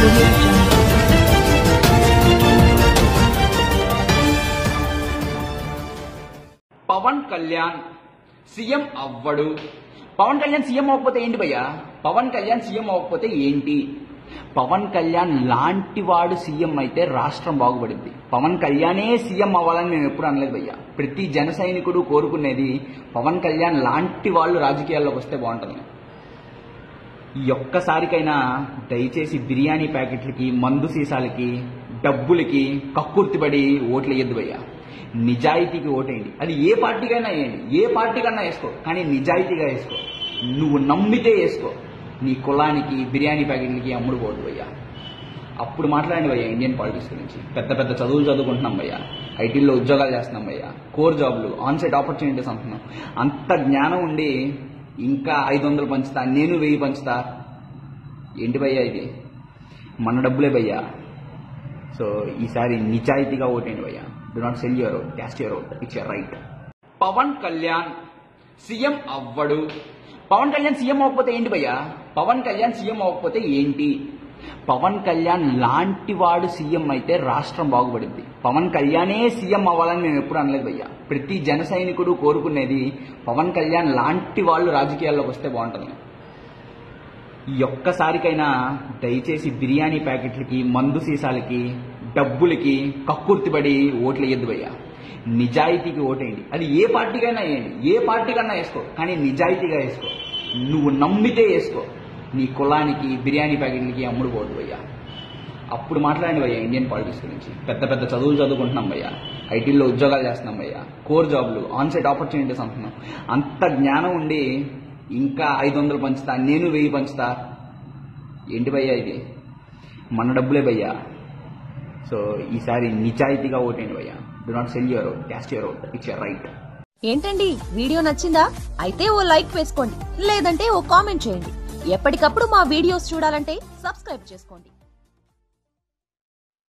audio jungle. Pawan Kalyan CM అవ్వడు Pawan Kalyan CM అవ్వకపోతే ఏంటి భయ్యా పవన్ కళ్యాణ్ సీఎం అవ్వకపోతే ఏంటి పవన్ కళ్యాణ్ లాంటి వాడు సీఎం అయితే రాష్ట్రం బాగుపడింది పవన్ కళ్యాణే సీఎం అవ్వాలని నేను ఎప్పుడు అనలేదు భయ్యా ప్రతి జన సైనికుడు కోరుకునేది పవన్ కళ్యాణ్ లాంటి వాళ్ళు రాజకీయాల్లోకి వస్తే బాగుంటుంది ఈ ఒక్కసారికైనా దయచేసి బిర్యానీ ప్యాకెట్లకి మందు సీసాలకి డబ్బులకి కక్కుర్తిపడి ఓట్లు వేయద్దు భయ్యా నిజాయితీకి ఓటేయండి అది ఏ పార్టీకైనా వేయండి ఏ పార్టీకైనా వేసుకో కానీ నిజాయితీగా వేసుకో నువ్వు నమ్మితే వేసుకో నీ కులానికి బిర్యానీ ప్యాకెట్లకి అమ్ముడు పోదు భయ్యా అప్పుడు మాట్లాడండి భయ్యా ఇండియన్ పాలిటిక్స్ గురించి పెద్ద పెద్ద చదువులు చదువుకుంటున్నాం భయ్యా ఐటీల్లో ఉద్యోగాలు చేస్తున్నాం భయ్యా కోర్ జాబ్లు ఆన్ సైట్ ఆపర్చునిటీస్ అంటున్నాం అంత జ్ఞానం ఉండి ఇంకా ఐదు వందలు పంచుతా నేను వెయ్యి పంచుతా ఏంటి భయ్యా ఇది మన డబ్బులే భయ్యా సో ఈసారి నిజాయితీగా ఓటేయండి భయ్యా do not sell your vote cast your vote it's your right Pawan Kalyan CM అవ్వడు పవన్ కళ్యాణ్ సీఎం అవ్వకపోతే ఏంటి భయ్యా పవన్ కళ్యాణ్ సీఎం అవ్వకపోతే ఏంటి పవన్ కళ్యాణ్ లాంటి వాడు సీఎం అయితే రాష్ట్రం బాగుపడింది పవన్ కళ్యాణే సీఎం అవ్వాలని నేను ఎప్పుడు అనలేదు భయ్యా ప్రతి జన సైనికుడు కోరుకునేది పవన్ కళ్యాణ్ లాంటి వాళ్ళు రాజకీయాల్లోకి వస్తే బాగుంటుంది ఈ ఒక్కసారికైనా దయచేసి బిర్యానీ ప్యాకెట్లకి మందు సీసాలకి డబ్బులకి కక్కుర్తిపడి ఓట్లు వేయద్దు భయ్యా నిజాయితీకి ఓటేయండి అది ఏ పార్టీకైనా వేయండి ఏ పార్టీకైనా వేసుకో కానీ నిజాయితీగా వేసుకో నువ్వు నమ్మితే వేసుకో నీ కులానికి బిర్యానీ ప్యాకెట్లకి అమ్ముడు పోదు భయ్యా అప్పుడు మాట్లాడండి భయ్యా ఇండియన్ పాలిటిక్స్ గురించి పెద్ద పెద్ద చదువులు చదువుకుంటున్నాం భయ్యా ఐటీల్లో ఉద్యోగాలు చేస్తున్నాం భయ్యా కోర్ జాబ్లు ఆన్ సైట్ ఆపర్చునిటీస్ అంటున్నాం అంత జ్ఞానం ఉండి ఇంకా ఐదు వందలు పంచుతా నేను వెయ్యి పంచుతా ఏంటి భయ్యా ఇది మన డబ్బులే భయ్యా సో ఈసారి నిజాయితీగా ఓటేయండి భయ్యా do not sell your vote cast your vote it's your right ఏంటండి వీడియో నచ్చిందా అయితే ఓ లైక్ వేసుకోండి లేదంటే ఓ కామెంట్ చేయండి ఎప్పటికప్పుడు మా వీడియోస్ చూడాలంటే సబ్స్క్రైబ్ చేసుకోండి